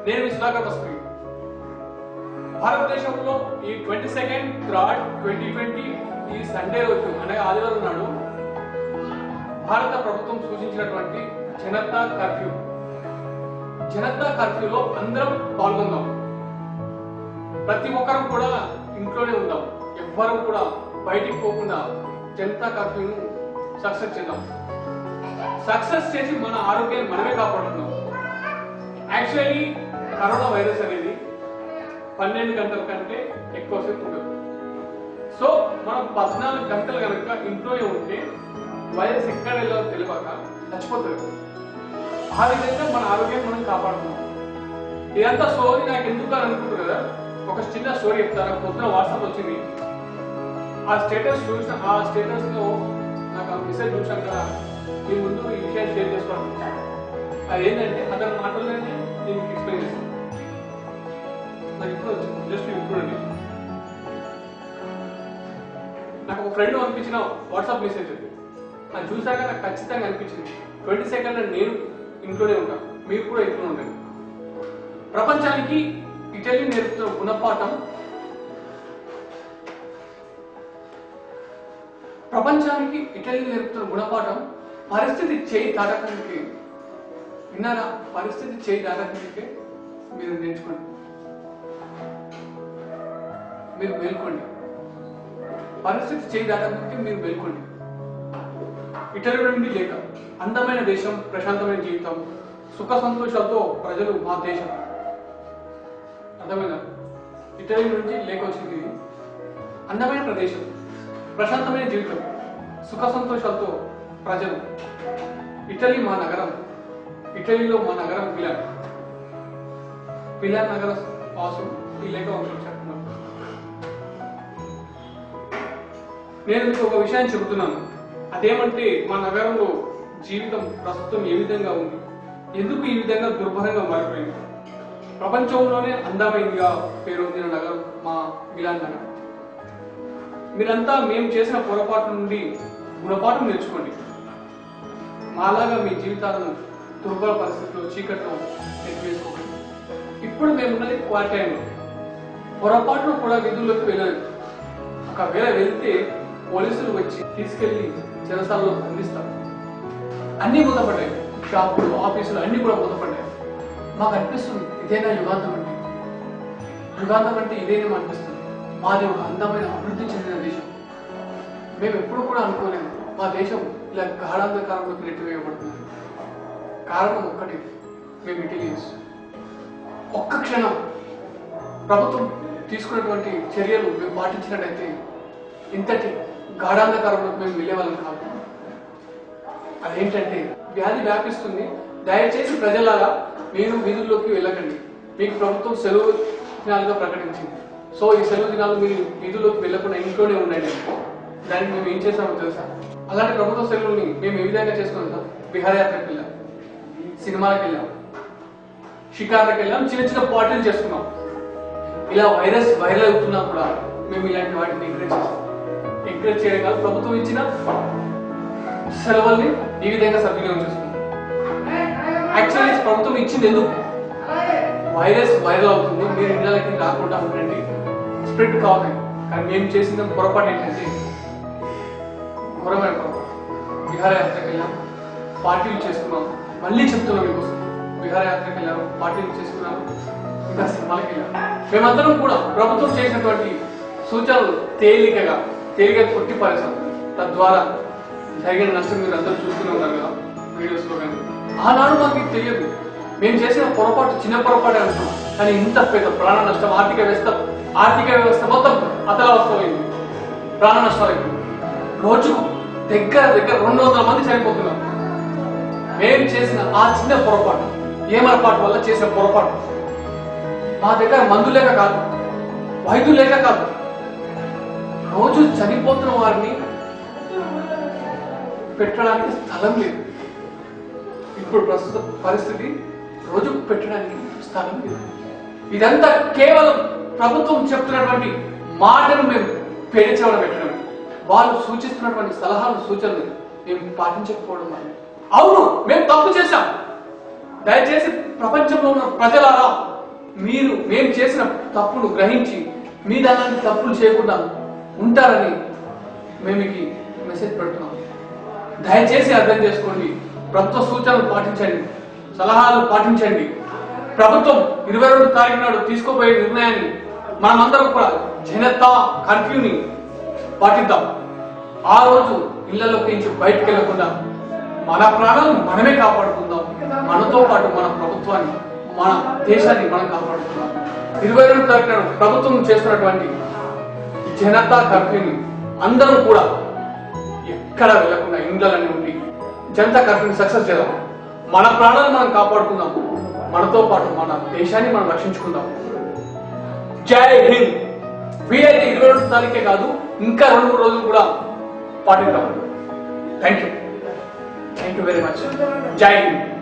నేను మీ సుధాకర్ బస్కరి భారతదేశంలో ఈ twenty second third twenty twenty ఈ సండే రోజు అనగా ఆదివారం నాడు భారత ప్రభుత్వం సూచించినటువంటి జనతా కర్ఫ్యూ జనతా కర్ఫ్యూలో అందరం పాల్గొందాం ప్రతి ఒక్కరం కూడా ఇంట్లోనే ఉందాం ఎవ్వరం కూడా బయటికి పోకుండా జనతా కర్ఫ్యూను సక్సెస్ చేద్దాం సక్సెస్ చేసి మన ఆరోగ్యాన్ని మనమే కాపాడుకుందాం యాక్చువల్లీ కరోనా వైరస్ అనేది పన్నెండు గంటల కంటే ఎక్కువసేపు ఉండదు సో మనం పద్నాలుగు గంటలు కనుక ఇంట్లోనే ఉంటే వైరస్ ఎక్కడ వెళ్ళాలో తెలియక చచ్చిపోతుంది ఆ విధంగా మన ఆరోగ్యం మనం కాపాడుకుందాం ఇదంతా స్టోరీ నాకు ఎందుకు అని అనుకుంటారు కదా ఒక చిన్న స్టోరీ చెప్తారా పొద్దున వాట్సాప్ వచ్చింది ఆ స్టేటస్ చూసిన ఆ స్టేటస్ లో నాకు ఆ మెసేజ్ చూసాక మీ ముందు ఈ విషయాన్ని షేర్ చేసుకోవాలి అది ఏంటంటే అతని మాటల్లోనే నేను మీకు ఎక్స్ప్లెయిన్ చేస్తాను నాకు ఇప్పుడు వచ్చింది జస్ట్ ఇప్పుడు అండి నాకు ఒక ఫ్రెండ్ పంపించిన వాట్సాప్ మెసేజ్ అది అది చూసాక నాకు ఖచ్చితంగా అనిపించింది ట్వంటీ సెకండ్ నేను ఇంట్లోనే ఉంటాను మీరు కూడా ఇంట్లోనే ఉండండి ప్రపంచానికి ఇటలీ నేర్పుతున్న గుణపాఠం ప్రపంచానికి ఇటలీ నేర్పుతున్న గుణపాఠం పరిస్థితి చేయి దాటడానికి విన్నారా పరిస్థితి చేయి దాటడానికి మీరు నేర్చుకోండి మీరు మేల్కోండి పరిస్థితి చేయి దాటడానికి మీరు మేల్కోండి ఇటలీ నుండి లేక అందమైన దేశం ప్రశాంతమైన జీవితం సుఖ సంతోషాలతో ప్రజలు మా దేశం అర్థమైందా ఇటలీ నుంచి లేక వచ్చింది అందమైన ప్రదేశం ప్రశాంతమైన జీవితం సుఖ సంతోషాలతో ప్రజలు ఇటలీ మా నగరం ఇటలీలో మా నగరం పిలాన్ పిలాన్ నగర వాసు ఈ లేఖ వంశం చెప్తున్నాను నేను మీకు ఒక విషయాన్ని చెబుతున్నాను అదేమంటే మా నగరంలో జీవితం ప్రస్తుతం ఏ విధంగా ఉంది ఎందుకు ఈ విధంగా దుర్భరంగా మారిపోయింది ప్రపంచంలోనే అందమైనదిగా పేరొందిన నగరం మా మిలాన్ నగరం మీరంతా మేము చేసిన పొరపాటు నుండి గుణపాఠం నేర్చుకోండి మాలాగా మీ జీవితాలను దుర్బల పరిస్థితుల్లో చీకట్లో నెట్టివేసుకోకండి ఇప్పుడు మేమున్నది క్వారంటైన్లో పొరపాటును కూడా విధుల్లోకి వెళ్ళలేదు ఒకవేళ వెళ్తే పోలీసులు వచ్చి తీసుకెళ్లి చెరసాలలో బంధిస్తారు అన్ని మూతపడ్డాయి షాపులు ఆఫీసులు అన్ని కూడా మూతపడ్డాయి మాకు అనిపిస్తుంది ఇదేనా యుగాంతం అంటే యుగాంతం అంటే ఇదేనేమో అనిపిస్తుంది మాది ఒక అందమైన అభివృద్ధి చెందిన దేశం మేము ఎప్పుడు కూడా అనుకోలేము మా దేశం ఇలా గాఢాంధకారంలోకి నెట్టివేయబడుతుంది కారణం ఒక్కటి మేము ఇటలియన్స్ ఒక్క క్షణం ప్రభుత్వం తీసుకున్నటువంటి చర్యలు మేము పాటించినట్టయితే ఇంతటి గాఢాంధకారంలోకి మేము వెళ్ళేవాళ్ళం కాదు అదేంటంటే వ్యాధి వ్యాపిస్తుంది దయచేసి ప్రజలారా మీరు వీధుల్లోకి వెళ్ళకండి మీకు ప్రభుత్వం సెలవు దినాలుగా ప్రకటించింది సో ఈ సెలవు దినాలు మీరు వీధుల్లోకి వెళ్ళకుండా ఇంట్లోనే ఉండండి దానికి మేము ఏం చేసామో తెలుసా అలాంటి ప్రభుత్వ సెలవుని మేము ఏ విధంగా చేసుకుంటాం విహారయాత్రకు వెళ్ళాం సినిమాలకు వెళ్ళాం షికార్లకు వెళ్ళాం చిన్న చిన్న పార్టీలు చేసుకున్నాం ఇలా వైరస్ వైరల్ అవుతున్నా కూడా మేము ఇలాంటి వాటిని ఎంకరేజ్ చేస్తాం ఎంకరేజ్ చేయడం కాదు ప్రభుత్వం ఇచ్చిన సెలవుల్ని ఈ విధంగా సద్వినియోగం చేసుకున్నాం యాక్చువల్లీ ప్రభుత్వం ఇచ్చింది ఎందుకు వైరస్ వైరల్ అవుతుంది మీరు ఇళ్ళకి రాకుండా ఉండండి స్ప్రెడ్ కావాలి కానీ మేము చేసిన పొరపాటు ఏంటంటే ఘోరమైన పొరపాటు విహారయాత్రకు వెళ్ళాం పార్టీలు చేసుకున్నాం మళ్ళీ చెప్తున్నాం మీకోసం విహారయాత్రకు వెళ్ళాం పార్టీలు చేసుకున్నాం ఇంకా సినిమాలకు వెళ్ళాం మేమందరం కూడా ప్రభుత్వం చేసినటువంటి సూచనలు తేలికగా తేలిక కొట్టి పారేశాం తద్వారా జరిగిన నష్టం మీరు అందరూ చూస్తూనే ఉన్నారు కదా వీడియోస్లో కానీ ఆనాడు మాకు ఇది తెలియదు మేము చేసిన పొరపాటు చిన్న పొరపాటే అనుకున్నాం కానీ ఇంత పెద్ద ప్రాణ నష్టం ఆర్థిక వ్యవస్థ ఆర్థిక వ్యవస్థ మొత్తం అతలవస్తమైంది ప్రాణ నష్టాలు రోజుకు దగ్గర దగ్గర రెండు వందల మంది చనిపోతున్నారు మేము చేసిన ఆ చిన్న పొరపాటు ఏమరపాటు వల్ల చేసిన పొరపాటు మా దగ్గర మందు లేక కాదు వైద్యులు లేక కాదు రోజు చనిపోతున్న వారిని పెట్టడానికి స్థలం లేదు ఇప్పుడు ప్రస్తుత పరిస్థితి రోజు పెట్టడానికి స్థలం లేదు ఇదంతా కేవలం ప్రభుత్వం చెప్తున్నటువంటి మాటను మేము పేర్చడం పెట్టడం వాళ్ళు సూచిస్తున్నటువంటి సలహాలు సూచనలు మేము పాటించకపోవడం వల్ల అవును మేము తప్పు చేశాం దయచేసి ప్రపంచంలో ఉన్న ప్రజలారా మీరు మేము చేసిన తప్పును గ్రహించి మీరు అలాంటి తప్పులు చేయకుండా ఉంటారని మేము మీకు మెసేజ్ పెడుతున్నాం దయచేసి అర్థం చేసుకోండి ప్రభుత్వ సూచనలు పాటించండి సలహాలు పాటించండి ప్రభుత్వం ఇరవై రెండు తారీఖు నాడు తీసుకోబోయే నిర్ణయాన్ని మనమందరం కూడా జనతా కర్ఫ్యూని పాటిద్దాం ఆ రోజు ఇళ్లలోకి నుంచి బయటకు వెళ్లకుండా మన ప్రాణాలను మనమే కాపాడుకుందాం మనతో పాటు మన ప్రభుత్వాన్ని మన దేశాన్ని మనం కాపాడుకుందాం ఇరవై రెండు తారీఖు నాడు ప్రభుత్వం చేస్తున్నటువంటి జనతా కర్ఫ్యూని అందరం కూడా ఎక్కడ వెళ్లకుండా ఇండ్లలోనే ఉండి జనతా కర్ఫ్యూని సక్సెస్ చేద్దాం మన ప్రాణాలను మనం కాపాడుకుందాం మనతో పాటు మన దేశాన్ని మనం రక్షించుకుందాం జై హింద్ వీలైతే ఇరవై రెండు తారీఖే కాదు ఇంకా రెండు మూడు రోజులు కూడా పాటిద్దాం thank you thank you very much జై హింద్